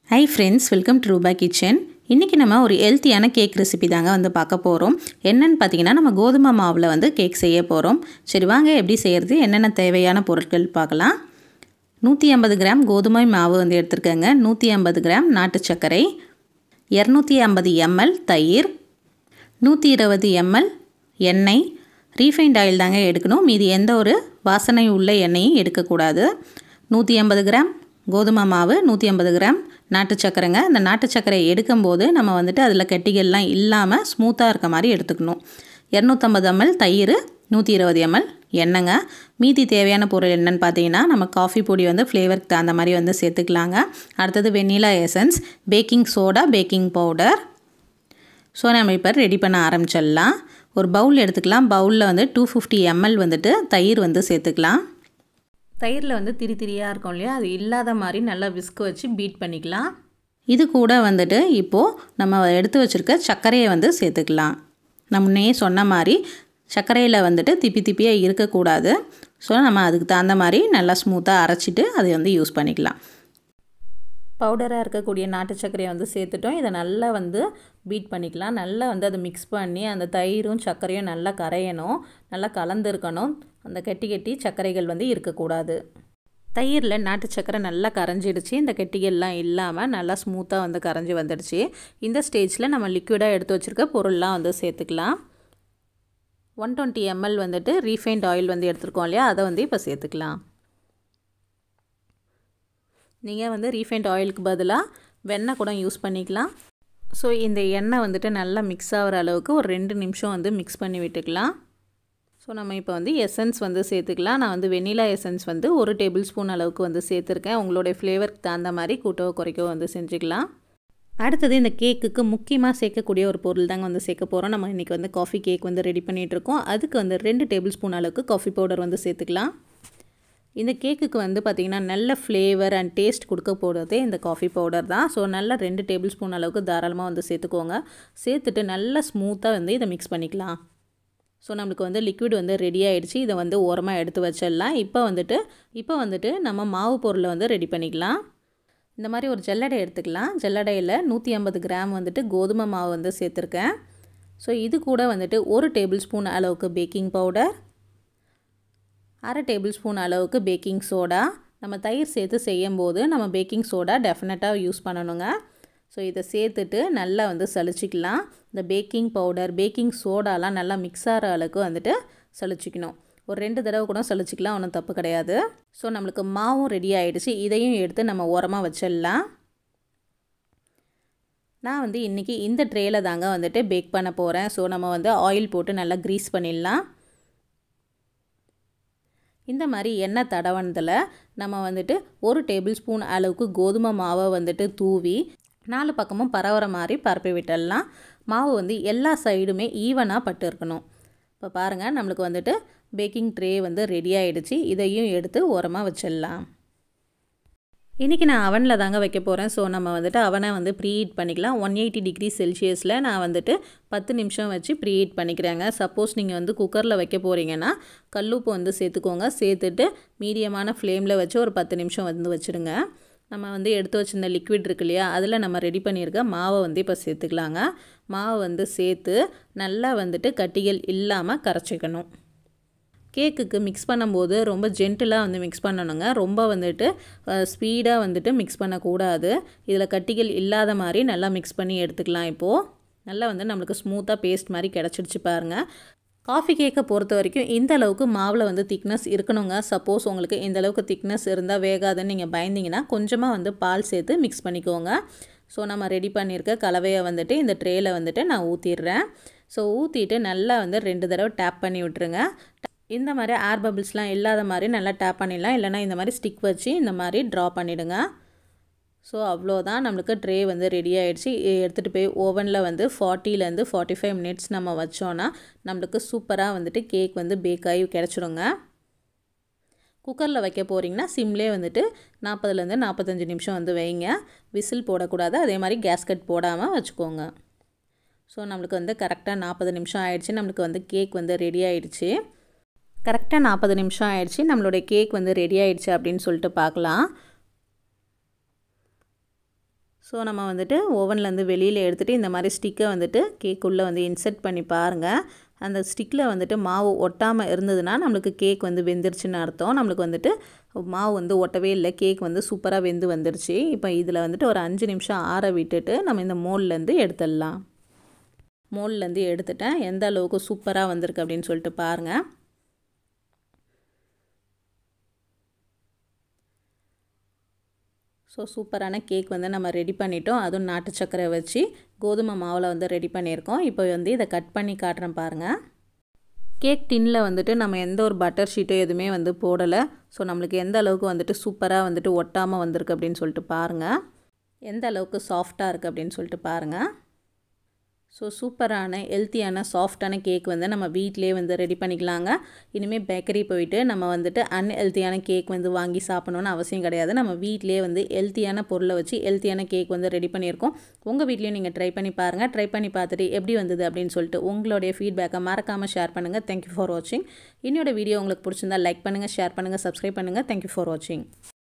high friends welcome to Roopa kitchen இன்றைக்கி நம்ம ஒரு ஹெல்த்தியான கேக் ரெசிபி தாங்க வந்து பார்க்க போகிறோம் என்னென்னு பார்த்தீங்கன்னா நம்ம கோதுமை மாவில் வந்து கேக் செய்ய போகிறோம் சரி வாங்க எப்படி செய்கிறது என்னென்ன தேவையான பொருட்கள் பார்க்கலாம் நூற்றி ஐம்பது கிராம் கோதுமை மாவு வந்து எடுத்துருக்கேங்க நூற்றி ஐம்பது கிராம் நாட்டு சர்க்கரை இரநூத்தி ஐம்பது எம்எல் தயிர் நூற்றி இருபது எம்எல் எண்ணெய் ரீஃபைண்ட் ஆயில் தாங்க எடுக்கணும் மீதி எந்த ஒரு வாசனை உள்ள எண்ணெயும் எடுக்கக்கூடாது நூற்றி ஐம்பது கிராம் கோதுமை மாவு நூற்றி ஐம்பது கிராம் நாட்டு சக்கரைங்க இந்த நாட்டு சக்கரை எடுக்கும்போது நம்ம வந்துட்டு அதில் கட்டிகள்லாம் இல்லாமல் ஸ்மூத்தாக இருக்க மாதிரி எடுத்துக்கணும் இரநூத்தம்பது எம்எல் தயிர் நூற்றி இருபது எம்எல் எண்ணெய்ங்க மீதி தேவையான பொருள் என்னென்னு பார்த்தீங்கன்னா நம்ம காஃபி பொடி வந்து ஃப்ளேவருக்கு தகுந்த மாதிரி வந்து சேர்த்துக்கலாங்க அடுத்தது vanilla essence baking soda baking powder so நம்ம இப்போ ரெடி பண்ண ஆரம்பிச்சிடலாம் ஒரு பவுல் எடுத்துக்கலாம் பவுலில் வந்து டூ ஃபிஃப்டி எம்எல் வந்துட்டு தயிர் வந்து சேர்த்துக்கலாம் தயிரில் வந்து திரி திரியாக இருக்கும் இல்லையா அது இல்லாத மாதிரி நல்லா விஸ்க் வச்சு பீட் பண்ணிக்கலாம் இது கூட வந்துட்டு இப்போது நம்ம எடுத்து வச்சுருக்க சர்க்கரையை வந்து சேர்த்துக்கலாம் நான் முன்னையே சொன்ன மாதிரி சர்க்கரையில் வந்துட்டு திப்பி திப்பியாக இருக்கக்கூடாது ஸோ நம்ம அதுக்கு தகுந்த மாதிரி நல்லா ஸ்மூத்தாக அரைச்சிட்டு அதை வந்து யூஸ் பண்ணிக்கலாம் பவுடராக இருக்கக்கூடிய நாட்டு சர்க்கரையை வந்து சேர்த்துட்டோம் இதை நல்லா வந்து பீட் பண்ணிக்கலாம் நல்லா வந்து அதை மிக்ஸ் பண்ணி அந்த தயிரும் சர்க்கரையும் நல்லா கரையணும் நல்லா கலந்துருக்கணும் அந்த கெட்டி கெட்டி சர்க்கரைகள் வந்து இருக்கக்கூடாது தயிரில் நாட்டு சர்க்கரை நல்லா கரைஞ்சிடுச்சு இந்த கெட்டிகள்லாம் இல்லாமல் நல்லா ஸ்மூத்தாக வந்து கரைஞ்சி வந்துடுச்சு இந்த ஸ்டேஜில் நம்ம லிக்விடாக எடுத்து வச்சுருக்க பொருள்லாம் வந்து சேர்த்துக்கலாம் ஒன் டுவெண்ட்டி எம்எல் வந்துட்டு ரீஃபைண்ட் ஆயில் வந்து எடுத்துருக்கோம் இல்லையா அதை வந்து இப்போ சேர்த்துக்கலாம் நீங்கள் வந்து ரீஃபைண்ட் ஆயிலுக்கு பதிலாக வெண்ணெய் கூட யூஸ் பண்ணிக்கலாம் ஸோ இந்த எண்ணெய் வந்துட்டு நல்லா மிக்ஸ் ஆகிற அளவுக்கு ஒரு ரெண்டு நிமிஷம் வந்து மிக்ஸ் பண்ணி விட்டுக்கலாம் ஸோ நம்ம இப்போ வந்து எசன்ஸ் வந்து சேர்த்துக்கலாம் நான் வந்து வெனிலா எசன்ஸ் வந்து ஒரு டேபிள் ஸ்பூன் அளவுக்கு வந்து சேர்த்துருக்கேன் உங்களுடைய ஃப்ளேவருக்கு தகுந்த மாதிரி கூட்டவோ குறைக்கவோ வந்து செஞ்சுக்கலாம் அடுத்தது இந்த கேக்குக்கு முக்கியமாக சேர்க்கக்கூடிய ஒரு பொருள் தாங்க வந்து சேர்க்க போகிறோம் நம்ம இன்றைக்கி வந்து காஃபி கேக் வந்து ரெடி பண்ணிகிட்ருக்கோம் அதுக்கு வந்து ரெண்டு டேபிள் ஸ்பூன் அளவுக்கு காஃபி பவுடர் வந்து சேர்த்துக்கலாம் இந்த கேக்குக்கு வந்து பார்த்திங்கன்னா நல்ல ஃப்ளேவர் அண்ட் டேஸ்ட் கொடுக்க போகிறதே இந்த காஃபி பவுடர் தான் ஸோ நல்லா ரெண்டு டேபிள் ஸ்பூன் அளவுக்கு தாராளமாக வந்து சேர்த்துக்கோங்க சேர்த்துட்டு நல்லா ஸ்மூத்தாக வந்து இதை மிக்ஸ் பண்ணிக்கலாம் ஸோ நம்மளுக்கு வந்து லிக்விட் வந்து ரெடி ஆகிடுச்சு இதை வந்து ஓரமாக எடுத்து வச்சிடலாம் இப்போ வந்துட்டு இப்போ வந்துட்டு நம்ம மாவு பொருளை வந்து ரெடி பண்ணிக்கலாம் இந்த மாதிரி ஒரு ஜல்லடை எடுத்துக்கலாம் ஜல்லடையில் நூற்றி ஐம்பது கிராம் வந்துட்டு கோதுமை மாவு வந்து சேர்த்துருக்கேன் ஸோ இது கூட வந்துட்டு ஒரு டேபிள் ஸ்பூன் அளவுக்கு பேக்கிங் பவுடர் அரை டேபிள் ஸ்பூன் அளவுக்கு பேக்கிங் சோடா நம்ம தயிர் சேர்த்து செய்யும்போது நம்ம பேக்கிங் சோடா டெஃபினட்டாக யூஸ் பண்ணணுங்க ஸோ இதை சேர்த்துட்டு நல்லா வந்து சளிச்சிக்கலாம் இந்த பேக்கிங் பவுடர் பேக்கிங் சோடாலாம் நல்லா மிக்ஸ் ஆகிற அளவுக்கு வந்துட்டு சளிச்சிக்கணும் ஒரு ரெண்டு தடவை கூட சளிச்சிக்கலாம் ஒன்றும் தப்பு கிடையாது ஸோ நம்மளுக்கு மாவும் ரெடி ஆகிடுச்சு இதையும் எடுத்து நம்ம ஓரமாக வச்சிடலாம் நான் வந்து இன்றைக்கி இந்த ட்ரேயில் தாங்க வந்துட்டு பேக் பண்ண போகிறேன் ஸோ நம்ம வந்து ஆயில் போட்டு நல்லா க்ரீஸ் பண்ணிடலாம் இந்த மாதிரி எண்ணெய் தடவனதில் நம்ம வந்துட்டு ஒரு டேபிள் ஸ்பூன் அளவுக்கு கோதுமை மாவை வந்துட்டு தூவி நாலு பக்கமும் பரவுற மாதிரி பரப்பி விட்டுடலாம் மாவு வந்து எல்லா சைடுமே ஈவனாக பட்டு இருக்கணும் இப்போ பாருங்கள் நம்மளுக்கு வந்துட்டு பேக்கிங் ட்ரே வந்து ரெடி ஆகிடுச்சு இதையும் எடுத்து உரமாக வச்சிடலாம் இன்றைக்கி நான் அவனில் தாங்க வைக்க போகிறேன் ஸோ நம்ம வந்துட்டு அவனை வந்து ப்ரீஹீட் பண்ணிக்கலாம் ஒன் எயிட்டி டிகிரி செல்சியஸில் நான் வந்துட்டு பத்து நிமிஷம் வச்சு ப்ரீஹீட் பண்ணிக்கிறேங்க சப்போஸ் நீங்கள் வந்து குக்கரில் வைக்க போகிறீங்கன்னா கல்லுப்பு வந்து சேர்த்துக்கோங்க சேர்த்துட்டு மீடியமான ஃப்ளேமில் வச்சு ஒரு பத்து நிமிஷம் வந்து வச்சுருங்க நம்ம வந்து எடுத்து வச்சுருந்த லிக்விட் இருக்கு இல்லையா அதில் நம்ம ரெடி பண்ணியிருக்க மாவை வந்து இப்போ சேர்த்துக்கலாங்க மாவை வந்து சேர்த்து நல்லா வந்துட்டு கட்டிகள் இல்லாமல் கரைச்சிக்கணும் கேக்குக்கு மிக்ஸ் பண்ணும்போது ரொம்ப ஜென்டிலாக வந்து மிக்ஸ் பண்ணணுங்க ரொம்ப வந்துட்டு ஸ்பீடாக வந்துட்டு மிக்ஸ் பண்ணக்கூடாது இதில் கட்டிகள் இல்லாத மாதிரி நல்லா மிக்ஸ் பண்ணி எடுத்துக்கலாம் இப்போது நல்லா வந்து நம்மளுக்கு ஸ்மூத்தாக பேஸ்ட் மாதிரி கிடச்சிடுச்சு பாருங்கள் காஃபி கேக்கை பொறுத்த வரைக்கும் இந்த அளவுக்கு மாவில் வந்து திக்னஸ் இருக்கணுங்க சப்போஸ் உங்களுக்கு இந்த அளவுக்கு திக்னஸ் இருந்தால் வேகாதுன்னு நீங்கள் பயந்தீங்கன்னா கொஞ்சமாக வந்து பால் சேர்த்து மிக்ஸ் பண்ணிக்கோங்க ஸோ நம்ம ரெடி பண்ணியிருக்க கலவையை வந்துட்டு இந்த ட்ரேயில் வந்துட்டு நான் ஊற்றிடுறேன் ஸோ ஊற்றிட்டு நல்லா வந்து ரெண்டு தடவை டேப் பண்ணி விட்டுருங்க இந்த மாதிரி ஏர் பபிள்ஸ்லாம் இல்லாத மாதிரி நல்லா டேப் பண்ணிடலாம் இல்லைனா இந்த மாதிரி ஸ்டிக் வச்சு இந்த மாதிரி ட்ரா பண்ணிவிடுங்க ஸோ அவ்வளோதான் நம்மளுக்கு ட்ரே வந்து ரெடி ஆகிடுச்சு எடுத்துகிட்டு போய் ஓவனில் வந்து ஃபார்ட்டிலேருந்து ஃபார்ட்டி ஃபைவ் மினிட்ஸ் நம்ம வச்சோன்னா நம்மளுக்கு சூப்பராக வந்துட்டு கேக் வந்து பேக் ஆகி கிடச்சிடுங்க குக்கரில் வைக்க போகிறீங்கன்னா சிம்லே வந்துட்டு நாற்பதுலேருந்து நாற்பத்தஞ்சு நிமிஷம் வந்து வைங்க விசில் போடக்கூடாது அதே மாதிரி கேஸ்கட் போடாமல் வச்சுக்கோங்க ஸோ நம்மளுக்கு வந்து கரெக்டாக நாற்பது நிமிஷம் ஆயிடுச்சு நம்மளுக்கு வந்து கேக் வந்து ரெடி ஆகிடுச்சு கரெக்டாக நாற்பது நிமிஷம் ஆயிடுச்சு நம்மளுடைய கேக் வந்து ரெடி ஆயிடுச்சு அப்படின்னு சொல்லிட்டு பார்க்கலாம் ஸோ நம்ம வந்துட்டு ஓவன்லேருந்து வெளியில் எடுத்துகிட்டு இந்த மாதிரி ஸ்டிக்கை வந்துட்டு கேக்குள்ளே வந்து இன்செர்ட் பண்ணி பாருங்கள் அந்த ஸ்டிக்கில் வந்துட்டு மாவு ஒட்டாமல் இருந்ததுன்னா நம்மளுக்கு கேக் வந்து வெந்துருச்சுன்னு அர்த்தம் நம்மளுக்கு வந்துட்டு மாவு வந்து ஒட்டவே இல்லை கேக் வந்து சூப்பராக வெந்து வந்துருச்சு இப்போ இதில் வந்துட்டு ஒரு அஞ்சு நிமிஷம் ஆற விட்டுட்டு நம்ம இந்த மோல்லேருந்து எடுத்துடலாம் மோல்லேருந்து எடுத்துட்டேன் எந்த அளவுக்கு சூப்பராக வந்திருக்கு அப்படின்னு சொல்லிட்டு பாருங்கள் ஸோ சூப்பரான கேக் வந்து நம்ம ரெடி பண்ணிட்டோம் அதுவும் நாட்டு சக்கரை வச்சு கோதுமை மாவில் வந்து ரெடி பண்ணியிருக்கோம் இப்போ வந்து இதை கட் பண்ணி காட்டுறேன் பாருங்கள் கேக் டின்னில் வந்துட்டு நம்ம எந்த ஒரு பட்டர் ஷீட்டோ எதுவுமே வந்து போடலை ஸோ நம்மளுக்கு எந்த அளவுக்கு வந்துட்டு சூப்பராக வந்துட்டு ஒட்டாமல் வந்திருக்கு அப்படின்னு சொல்லிட்டு பாருங்கள் எந்த அளவுக்கு சாஃப்டாக இருக்குது அப்படின்னு சொல்லிட்டு பாருங்கள் ஸோ சூப்பரான ஹெல்த்தியான சாஃப்டான கேக் வந்து நம்ம வீட்டிலே வந்து ரெடி பண்ணிக்கலாங்க இனிமேல் பேக்கரி போயிட்டு நம்ம வந்துட்டு அன்ஹெல்த்தியான கேக் வந்து வாங்கி சாப்பிடணுன்னு அவசியம் கிடையாது நம்ம வீட்டிலே வந்து ஹெல்த்தியான பொருளை வச்சு ஹெல்த்தியான கேக் வந்து ரெடி பண்ணியிருக்கோம் உங்கள் வீட்லேயும் நீங்கள் ட்ரை பண்ணி பாருங்கள் ட்ரை பண்ணி பார்த்துட்டு எப்படி வந்தது அப்படின்னு சொல்லிட்டு உங்களுடைய ஃபீட்பேக்கை மறக்காமல் ஷேர் பண்ணுங்கள் தேங்க்யூ ஃபார் வாட்சிங் என்னோட வீடியோ உங்களுக்கு பிடிச்சிருந்தா லைக் பண்ணுங்கள் ஷேர் பண்ணுங்கள் சப்ஸ்கிரைப் பண்ணுங்கள் தேங்க்யூ ஃபார் வாட்சிங்